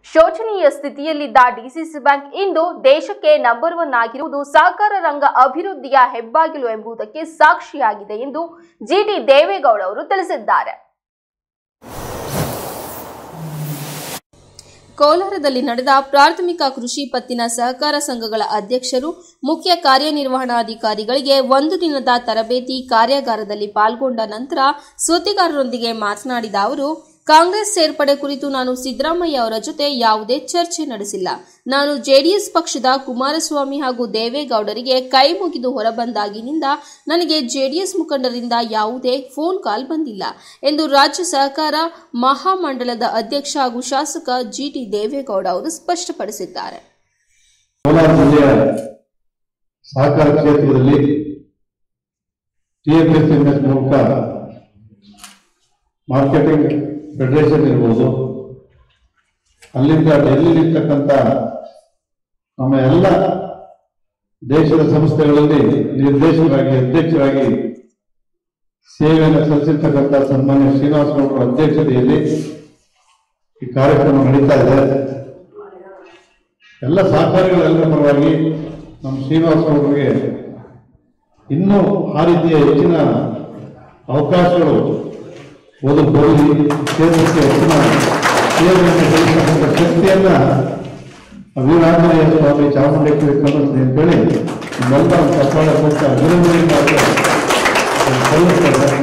ಶೋಚನೀಯ ಸ್ಥಿತಿಯಲ್ಲಿದ್ದ DCC bank ಇಂದು ದೇಶಕ್ಕೆ number one ಆಗಿರುವುದು ಸಹಕಾರ ರಂಗ ಅಭಿವೃದ್ಧಿಯ ಹೆಬ್ಬಾಗಿಲು ಎಂಬುದಕ್ಕೆ ಸಾಕ್ಷಿಯಾಗಿದೆ ಎಂದು ಜಿಟಿ ದೇವೇಗೌಡ ಅವರು ತಿಳಿಸಿದ್ದಾರೆ ಕೋಲಾರದಲ್ಲಿ ನಡೆದ ಪ್ರಾಥಮಿಕ ಕೃಷಿ ಪತ್ತಿನ ಸಹಕಾರ ಸಂಘಗಳ ಅಧ್ಯಕ್ಷರು ಮುಖ್ಯ ಕಾರ್ಯನಿರ್ವಹಣಾಧಿಕಾರಿಗಳಿಗೆ ಒಂದು ದಿನದ ತರಬೇತಿ ಕಾರ್ಯಾಗಾರದಲ್ಲಿ ಪಾಲ್ಗೊಂಡ ನಂತರ ಸುದ್ದಿಗಾರರೊಂದಿಗೆ ಮಾತನಾಡಿದ ಅವರು ಕಾಂಗ್ರೆಸ್ ಸೇರ್ಪಡೆ ಕುರಿತು ನಾನು ಸಿದ್ದರಾಮಯ್ಯ ಅವರ ಜೊತೆ ಯಾವುದೇ ಚರ್ಚೆ ನಡೆಸಿಲ್ಲ ನಾನು ಜೆಡಿಎಸ್ ಪಕ್ಷದ ಕುಮಾರಸ್ವಾಮಿ ಹಾಗೂ ದೇವೇಗೌಡರಿಗೆ ಕೈ ಮುಗಿದು ಹೊರಬಂದಾಗಿನಿಂದ ನನಗೆ ಜೆಡಿಎಸ್ ಮುಖಂಡರಿಂದ ಯಾವುದೇ ಫೋನ್ ಕಾಲ್ ಬಂದಿಲ್ಲ ಎಂದು ರಾಜ್ಯ ಸಹಕಾರ ಮಹಾಮಂಡಲದ ಅಧ್ಯಕ್ಷ ಹಾಗೂ ಶಾಸಕ ಜಿಟಿ ದೇವೇಗೌಡ ಅವರು ಸ್ಪಷ್ಟಪಡಿಸಿದ್ದಾರೆ ಕೋಲಾರ ಜಿಲ್ಲೆಯ ಸಹಕಾರ ಕ್ಷೇತ್ರದಲ್ಲಿ ಟಿಎಫ್ಎಸ್ಎಂಎಸ್ ಮೂಲಕ ಮಾರ್ಕೆಟಿಂಗ್ ಫೆಡರೇಷನ್ ಇರ್ಬೋದು ಅಲ್ಲಿಂದ ಡೆಲ್ಲಿಲಿರ್ತಕ್ಕಂಥ ನಮ್ಮ ಎಲ್ಲ ದೇಶದ ಸಂಸ್ಥೆಗಳಲ್ಲಿ ನಿರ್ದೇಶಕರಾಗಿ ಅಧ್ಯಕ್ಷರಾಗಿ ಸೇವೆಯನ್ನು ಸಲ್ಲಿಸಿರ್ತಕ್ಕಂಥ ಸನ್ಮಾನ್ಯ ಶ್ರೀನಿವಾಸ ಗೌಡರ ಅಧ್ಯಕ್ಷತೆಯಲ್ಲಿ ಈ ಕಾರ್ಯಕ್ರಮ ನಡೀತಾ ಇದೆ ಎಲ್ಲ ಸಹಕಾರಿಗಳೆಲ್ಲರ ಪರವಾಗಿ ನಮ್ಮ ಶ್ರೀನಿವಾಸ ಅವರಿಗೆ ಇನ್ನೂ ಆ ರೀತಿಯ ಹೆಚ್ಚಿನ ಅವಕಾಶಗಳು ಒದಗಿಕೊಳ್ಳಿ ಕ್ಷೇತ್ರಕ್ಕೆ ಹೆಚ್ಚಿನ ಸೇವೆಯನ್ನು ಸಲ್ಲಿಸತಕ್ಕಂಥ ಶಕ್ತಿಯನ್ನ ವೀರಾಂಜನೇಯ ಸ್ವಾಮಿ ಚಾಮುಂಡೇಶ್ವರಿ ಕಲಿಸ್ಲಿ ಅಂತೇಳಿ ನಿಮ್ಮೆಲ್ಲ ಒಂದು ಸಫಲ ಕೊಟ್ಟ ಅಭಿನಂದನೆ ಸಲ್ಲಿಸ್ತಾರೆ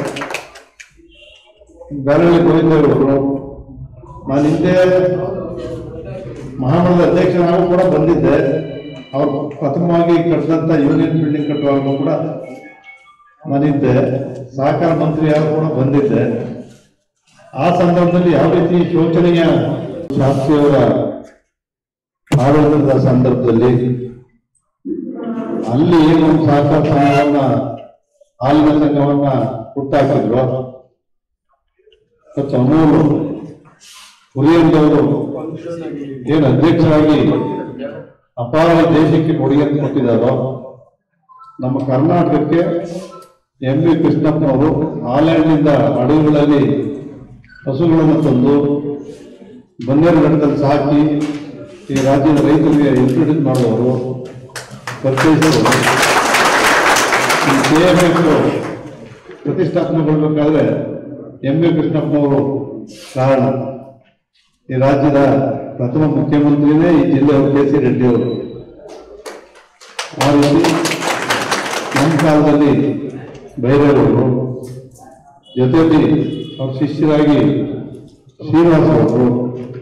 ಬೇರೆ ಗೋವಿಂದವರು ನಾನು ಹಿಂದೆ ಮಹಾಮಂಡಲದ ಅಧ್ಯಕ್ಷನಾಗೂ ಕೂಡ ಬಂದಿದ್ದೆ ಅವರು ಪ್ರಥಮವಾಗಿ ಕಟ್ಟಿದಂಥ ಯೂನಿಯನ್ ಬಿಲ್ಡಿಂಗ್ ಕಟ್ಟುವಾಗಲೂ ಕೂಡ ನಾನಿದ್ದೆ ಸಹಕಾರ ಮಂತ್ರಿಯಾಗೂ ಕೂಡ ಬಂದಿದ್ದೆ ಆ ಸಂದರ್ಭದಲ್ಲಿ ಯಾವ ರೀತಿ ಶೋಚನೀಯ ಶಾಸ್ತ್ರಿಯವರ ಆಡಳಿತದ ಸಂದರ್ಭದಲ್ಲಿ ಅಲ್ಲಿ ಏನು ಒಂದು ಸಹಕಾರ ಸಂಘವನ್ನ ಹಾಲಿನ ಸಂಘವನ್ನ ಹುಟ್ಟಾಕಿದ್ರು ಮತ್ತು ಅಮೂಲು ಹುರಿಯಂದವರು ಏನು ಅಧ್ಯಕ್ಷರಾಗಿ ಅಪಾರ ದೇಶಕ್ಕೆ ಕೊಡುಗೆಯನ್ನು ಕೊಟ್ಟಿದ್ದಾರೋ ನಮ್ಮ ಕರ್ನಾಟಕಕ್ಕೆ ಎಂ ವಿ ಕೃಷ್ಣಪ್ಪನವರು ಹಾಲೆಂಡ್ನಿಂದ ಅಡವಿಗಳಲ್ಲಿ ಹಸುಗಳನ್ನು ತಂದು ಬನ್ನೇರುಘಟ್ಟದಲ್ಲಿ ಸಾಕಿ ಈ ರಾಜ್ಯದ ರೈತರಿಗೆ ಇಂಟ್ರೊಡ್ಯೂಸ್ ಮಾಡುವವರು ಪರಿಚಯಿಸಿದರು ಈ KFS ಪ್ರತಿಷ್ಠಾಪನೆಗೊಳ್ಬೇಕಾದ್ರೆ ಎಂ ವಿ ಕೃಷ್ಣಪ್ಪನವರು ಕಾರಣ ಈ ರಾಜ್ಯದ ಪ್ರಥಮ ಮುಖ್ಯಮಂತ್ರಿನೇ ಈ ಜಿಲ್ಲೆಯವರು ಕೆ ಸಿ ರೆಡ್ಡಿ ಅವರು ಆ ರೀತಿ ನಮ್ಮ ಕಾಲದಲ್ಲಿ ಬೈರೇರವರು ಜೊತೆಯಲ್ಲಿ ಅವ್ರ ಶಿಷ್ಯರಾಗಿ ಶ್ರೀನಿವಾಸ ಅವರು